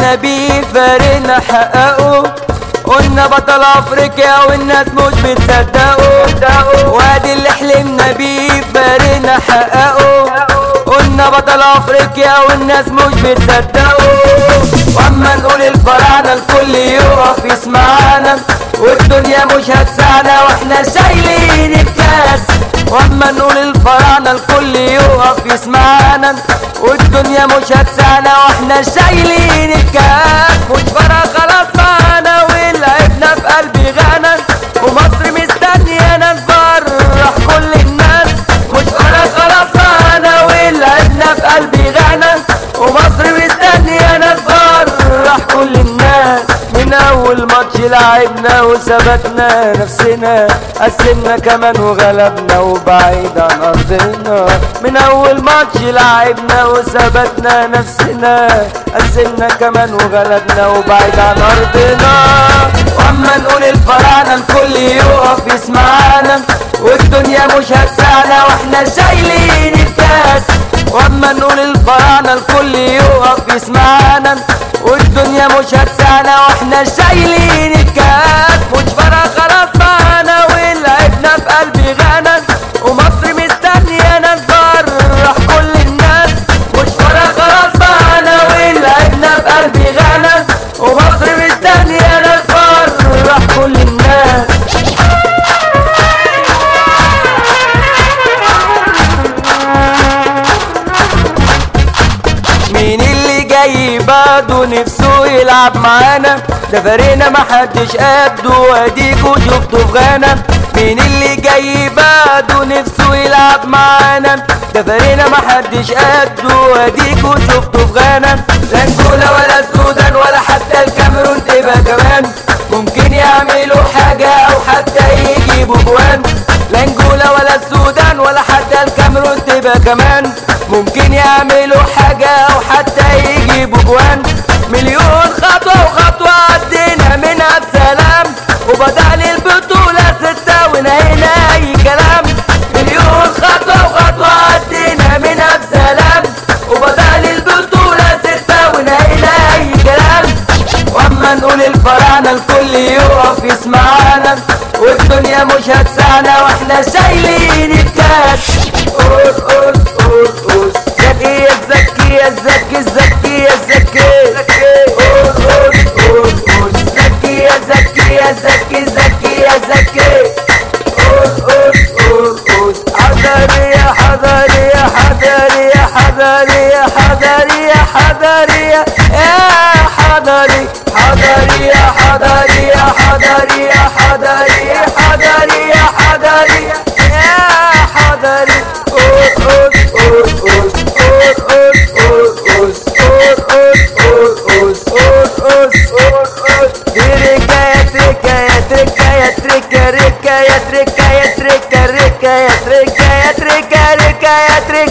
حلمنا بيه فارنا حققه قلنا بطل افريقيا والناس مش بتصدقه وادي اللي حلمنا بيه فارنا حققه قلنا بطل افريقيا والناس مش بتصدقه واما نقول الفراعنه الكل يقف يسمعنا والدنيا مش هتسعنا واحنا شايلين الكاس واما نقول الفراعنه الكل يقف يسمعنا والدنيا مش هتسعنا واحنا شايلين الكاس مش فرق خلاص معانا ولعبنا في قلبي غنى ومصر مستنيانا نفرح كل الناس مش فرق خلاص معانا ولعبنا في قلبي غنى ومصر مستنيانا نفرح كل الناس من اول ماتش لعبنا وثبتنا نفسنا قسمنا كمان وغلبنا وبعيد عن ارضنا من اول ماتش لعبنا وثبتنا نفسنا قسمنا كمان وغلبنا وبعيد عن ارضنا واما نقول الفراعنه الكل يقف يسمعنا والدنيا مش هتسعنا واحنا شايلين الكاس واما نقول الفراعنه الكل يقف يسمعنا والدنيا مش هتسعنا واحنا شايلين الكاس مش فرق خلاص معانا ولعبنا في قلبي غنى ومصر مستنيانا نفرح كل الناس مش فرق خلاص معانا ولعبنا في قلبي غنى ومصر مستنيانا نفرح كل الناس مين اللي جاي بعده نفسه يلعب معانا ده فريقنا محدش قده واديكوا شفتوا في غانا مين اللي جاي بعده نفسه يلعب معانا ده فريقنا محدش قده واديكوا شفتوا في غانا لا انجولا ولا السودان ولا حتى الكاميرون تبقى كمان ممكن يعملوا حاجة او حتى يجيبوا جوان لا انجولا ولا السودان ولا حتى الكاميرون تبقى كمان ممكن يعملوا حاجة او حتى يجيبوا جوان مليون خطوة وخطوة عدينا منها بسلام وبدأ البطولة ستة ونهينا اي كلام مليون خطوة وخطوة عدينا منها بسلام وبدأ البطولة ستة ونهينا اي كلام واما نقول الفراعنه الكل يقف يسمعنا والدنيا مش هتسعنا واحنا شايلين الكاس قول قول قول قول زكي يا زكي يا زكي زكي يا زكي قول قول قول قول زكي يا زكي يا زكي زكي يا زكي قول قول قول قول حذري يا حذري يا حذري يا حذري يا حذري يا حذري يا حذري حذري يا حذري يا حذري يا حذري يا حذري يا حذري يا حذري قول قول قول قول قول قول قول قول قول قول قول قول قول دي ركاية تركاية تركاية تركا ركاية تركاية تركا ركاية تركاية تركا ركاية تركا